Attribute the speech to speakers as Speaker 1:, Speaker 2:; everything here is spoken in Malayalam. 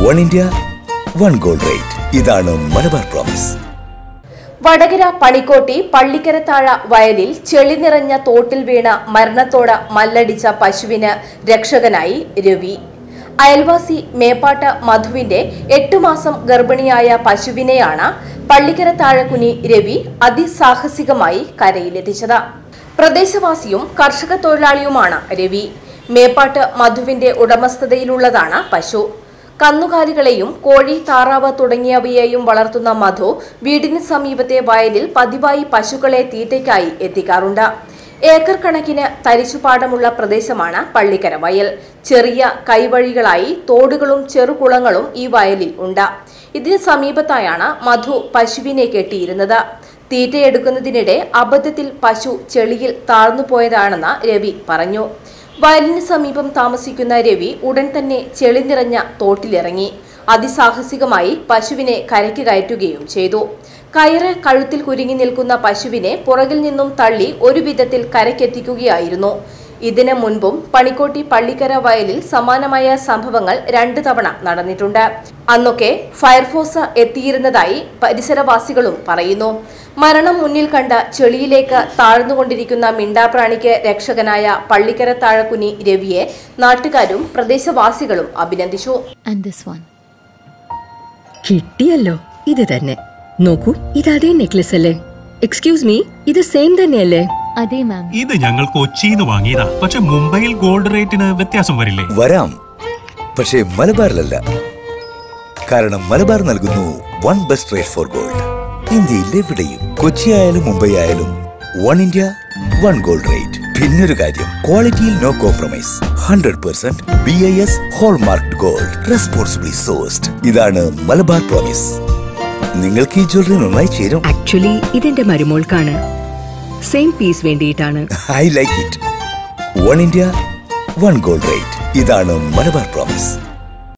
Speaker 1: One India one gold rate ഇതാണ് മലബാർ പ്രോമിസ്
Speaker 2: വടകര പണിക്കോട്ടി പള്ളിക്കരത്താഴ വയലിൽ ചെളി നിറഞ്ഞ തോട്ടിൽ വീണ മരണത്തോട് മല്ലടിച്ച പശുവിന് രക്ഷകനായി രവി അയൽവാസി മേപ്പാട്ട് മധുവിന്റെ എട്ടു മാസം ഗർഭിണിയായ പശുവിനെയാണ് പള്ളിക്കരത്താഴക്കുനി രവി അതിസാഹസികമായി കരയിലെത്തിച്ചത് പ്രദേശവാസിയും കർഷക തൊഴിലാളിയുമാണ് രവി മേപ്പാട്ട് മധുവിന്റെ ഉടമസ്ഥതയിലുള്ളതാണ് പശു കന്നുകാലികളെയും കോഴി താറാവ് തുടങ്ങിയവയെയും വളർത്തുന്ന മധു വീടിന് സമീപത്തെ വയലിൽ പതിവായി പശുക്കളെ തീറ്റയ്ക്കായി എത്തിക്കാറുണ്ട് ഏക്കർ കണക്കിന് തരിശുപാടമുള്ള പ്രദേശമാണ് പള്ളിക്കര വയൽ ചെറിയ കൈവഴികളായി തോടുകളും ചെറുകുളങ്ങളും ഈ വയലിൽ ഉണ്ട് ഇതിന് സമീപത്തായാണ് മധു പശുവിനെ കെട്ടിയിരുന്നത് തീറ്റയെടുക്കുന്നതിനിടെ അബദ്ധത്തിൽ പശു ചെളിയിൽ താഴ്ന്നുപോയതാണെന്ന് രവി പറഞ്ഞു വയലിന് സമീപം താമസിക്കുന്ന രവി ഉടൻ തന്നെ ചെളി നിറഞ്ഞ തോട്ടിലിറങ്ങി അതിസാഹസികമായി പശുവിനെ കരയ്ക്ക് കയറ്റുകയും ചെയ്തു കയറ് കഴുത്തിൽ കുരുങ്ങി നിൽക്കുന്ന പശുവിനെ പുറകിൽ നിന്നും തള്ളി ഒരു വിധത്തിൽ കരയ്ക്കെത്തിക്കുകയായിരുന്നു ഇതിനു മുൻപും പണിക്കോട്ടി പള്ളിക്കര വയലിൽ സമാനമായ സംഭവങ്ങൾ രണ്ടു തവണ നടന്നിട്ടുണ്ട് അന്നൊക്കെ ഫയർഫോഴ്സ് എത്തിയിരുന്നതായി പരിസരവാസികളും പറയുന്നു മരണം മുന്നിൽ കണ്ട ചെളിയിലേക്ക് താഴ്ന്നുകൊണ്ടിരിക്കുന്ന മിണ്ടാപ്രാണിക്ക് രക്ഷകനായ പള്ളിക്കര താഴക്കുനി രവിയെ നാട്ടുകാരും പ്രദേശവാസികളും അഭിനന്ദിച്ചു
Speaker 3: and this one.
Speaker 4: കിട്ടിയല്ലോ ഇത് തന്നെ നോക്കൂ ഇത് അതേ നെക്ലസ് അല്ലേ എക്സ്ക്യൂസ് മീ ഇത് സെയിം തന്നെയല്ലേ
Speaker 3: അതെ മാം
Speaker 5: ഇത് ഞങ്ങൾ കൊച്ചിന്ന് വാങ്ങിയതാ പക്ഷെ മുംബൈയിൽ ഗോൾഡ് റേറ്റിന് വ്യത്യാസം വരില്ലേ
Speaker 1: വരാം പക്ഷേ മലബാറിലല്ല കാരണം മലബാർ നൽകുന്നു one best rate for gold ഇന്ത്യയിൽ എവിടെയും കൊച്ചി ആയാലും മുംബൈ ആയാലും one India one gold rate പിന്നൊരു കാര്യം ക്വാളിറ്റിയിൽ no compromise hundred percent B I S hallmark gold responsibly sourced ഇതാണ് മലബാർ പ്രോമിസ് നിങ്ങൾക്ക് ഈ ജ്വല്ലറി നന്നായി ചേരും
Speaker 4: ആക്ച്വലി ഇതെന്റെ മരുമോൾക്കാണ് സെയിം പീസ് വേണ്ടിയിട്ടാണ്
Speaker 1: I like it one India one gold rate ഇതാണ് മലബാർ പ്രോമിസ്